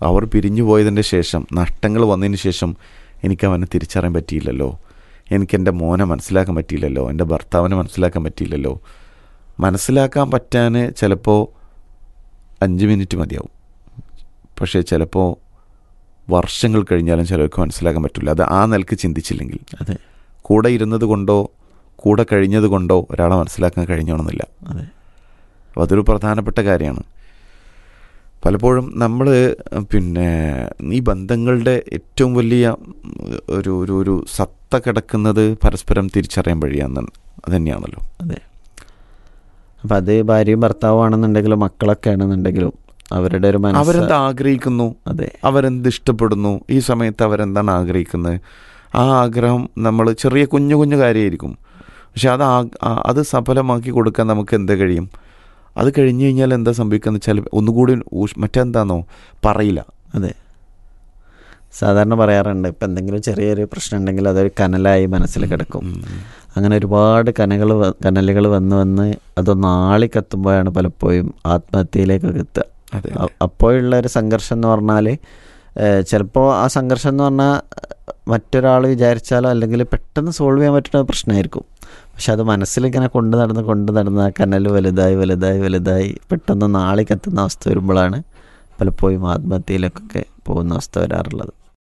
അവർ പിരിഞ്ഞു പോയതിൻ്റെ ശേഷം നഷ്ടങ്ങൾ വന്നതിന് ശേഷം എനിക്ക് അവനെ തിരിച്ചറിയാൻ പറ്റിയില്ലല്ലോ എനിക്ക് എൻ്റെ മോനെ മനസ്സിലാക്കാൻ പറ്റിയില്ലല്ലോ എൻ്റെ ഭർത്താവിനെ മനസ്സിലാക്കാൻ പറ്റിയില്ലല്ലോ മനസ്സിലാക്കാൻ പറ്റാൻ ചിലപ്പോൾ അഞ്ച് മിനിറ്റ് മതിയാവും പക്ഷേ ചിലപ്പോൾ വർഷങ്ങൾ കഴിഞ്ഞാലും ചിലർക്ക് മനസ്സിലാക്കാൻ പറ്റില്ല അത് ആ നിലക്ക് ചിന്തിച്ചില്ലെങ്കിൽ അതെ കൂടെ ഇരുന്നത് കൊണ്ടോ കൂടെ കഴിഞ്ഞത് കൊണ്ടോ ഒരാളെ മനസ്സിലാക്കാൻ കഴിഞ്ഞോണമെന്നില്ല അതെ അപ്പോൾ അതൊരു പ്രധാനപ്പെട്ട കാര്യമാണ് പലപ്പോഴും നമ്മൾ പിന്നെ ഈ ബന്ധങ്ങളുടെ ഏറ്റവും വലിയ ഒരു ഒരു ഒരു സത്ത കിടക്കുന്നത് പരസ്പരം തിരിച്ചറിയാൻ വഴിയാന്ന് തന്നെയാണല്ലോ അതെ അപ്പം അത് ഭാര്യയും ഭർത്താവാണെന്നുണ്ടെങ്കിലും മക്കളൊക്കെ ആണെന്നുണ്ടെങ്കിലും അവരുടെ ഒരു മനസ്സ് അവരെന്ത് ആഗ്രഹിക്കുന്നു അതെ അവരെന്ത് ഇഷ്ടപ്പെടുന്നു ഈ സമയത്ത് അവരെന്താണ് ആഗ്രഹിക്കുന്നത് ആ ആഗ്രഹം നമ്മൾ ചെറിയ കുഞ്ഞു കുഞ്ഞു കാര്യമായിരിക്കും പക്ഷെ അത് ആ- ആ- അത് സഫലമാക്കി കൊടുക്കാൻ നമുക്ക് എന്ത് കഴിയും അത് കഴിഞ്ഞ് കഴിഞ്ഞാൽ എന്താ സംഭവിക്കുക വെച്ചാൽ ഒന്നുകൂടി ഊഷ് മറ്റെന്താണോ പറയില്ല അതെ സാധാരണ പറയാറുണ്ട് ഇപ്പം എന്തെങ്കിലും ചെറിയൊരു പ്രശ്നം ഉണ്ടെങ്കിൽ അതൊരു കനലായി മനസ്സിൽ കിടക്കും അങ്ങനെ ഒരുപാട് കനകൾ കനലുകൾ വന്ന് വന്ന് അതൊന്ന് ആളി കത്തുമ്പോഴാണ് പലപ്പോഴും ആത്മഹത്യയിലേക്കൊക്കെ എത്തുക അതെ അ- അപ്പോഴുള്ള ഒരു സംഘർഷം എന്ന് പറഞ്ഞാൽ ചിലപ്പോൾ ആ സംഘർഷം എന്ന് പറഞ്ഞാൽ മറ്റൊരാൾ വിചാരിച്ചാലോ അല്ലെങ്കിൽ പെട്ടെന്ന് സോൾവ് ചെയ്യാൻ പറ്റുന്ന ഒരു പ്രശ്നമായിരിക്കും പക്ഷെ അത് മനസ്സിലിങ്ങനെ കൊണ്ട് നടന്ന് കൊണ്ട് നടന്ന് ആ കനൽ വലുതായി വലുതായി വലുതായി പെട്ടെന്ന് നാളെ കത്തുന്ന അവസ്ഥ വരുമ്പോഴാണ് പലപ്പോഴും ആത്മഹത്യയിലേക്കൊക്കെ പോകുന്ന അവസ്ഥ വരാറുള്ളത്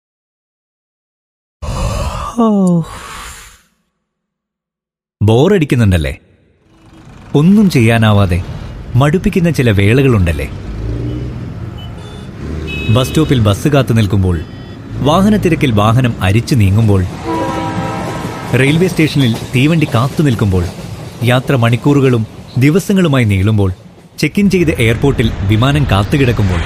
ബോറടിക്കുന്നുണ്ടല്ലേ ഒന്നും ചെയ്യാനാവാതെ മടുപ്പിക്കുന്ന ചില വേളകളുണ്ടല്ലേ ബസ് സ്റ്റോപ്പിൽ ബസ് കാത്തു നിൽക്കുമ്പോൾ വാഹനത്തിരക്കിൽ വാഹനം അരിച്ചു നീങ്ങുമ്പോൾ റെയിൽവേ സ്റ്റേഷനിൽ തീവണ്ടി കാത്തു നിൽക്കുമ്പോൾ യാത്ര മണിക്കൂറുകളും ദിവസങ്ങളുമായി നീളുമ്പോൾ ചെക്ക് ഇൻ ചെയ്ത് എയർപോർട്ടിൽ വിമാനം കാത്തുകിടക്കുമ്പോൾ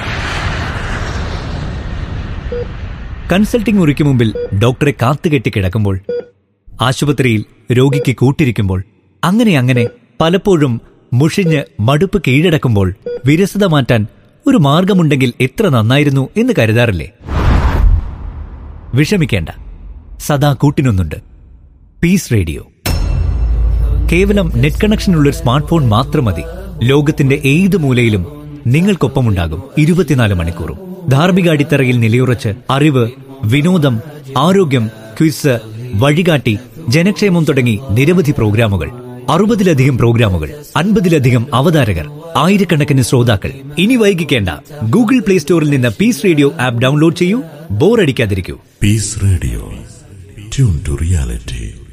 കൺസൾട്ടിംഗ് മുറിക്ക് മുമ്പിൽ ഡോക്ടറെ കാത്തുകെട്ടി കിടക്കുമ്പോൾ ആശുപത്രിയിൽ രോഗിക്ക് കൂട്ടിരിക്കുമ്പോൾ അങ്ങനെ അങ്ങനെ പലപ്പോഴും മുഷിഞ്ഞ് മടുപ്പ് കീഴടക്കുമ്പോൾ വിരസത മാറ്റാൻ ഒരു മാർഗമുണ്ടെങ്കിൽ എത്ര നന്നായിരുന്നു എന്ന് കരുതാറില്ലേ വിഷമിക്കേണ്ട സദാ കൂട്ടിനൊന്നുണ്ട് പീസ് റേഡിയോ കേവലം നെറ്റ് കണക്ഷനുള്ള ഒരു സ്മാർട്ട് ഫോൺ മാത്രം മതി ലോകത്തിന്റെ ഏത് മൂലയിലും നിങ്ങൾക്കൊപ്പമുണ്ടാകും ഇരുപത്തിനാല് മണിക്കൂറും ധാർമ്മിക അടിത്തറയിൽ നിലയുറച്ച് അറിവ് വിനോദം ആരോഗ്യം ക്വിസ് വഴികാട്ടി ജനക്ഷേമം തുടങ്ങി നിരവധി പ്രോഗ്രാമുകൾ അറുപതിലധികം പ്രോഗ്രാമുകൾ അൻപതിലധികം അവതാരകർ ആയിരക്കണക്കിന് ശ്രോതാക്കൾ ഇനി വൈകിക്കേണ്ട ഗൂഗിൾ പ്ലേ സ്റ്റോറിൽ നിന്ന് പീസ് റേഡിയോ ആപ്പ് ഡൗൺലോഡ് ചെയ്യൂ ബോറടിക്കാതിരിക്കൂ Peace Radio. Tune to reality.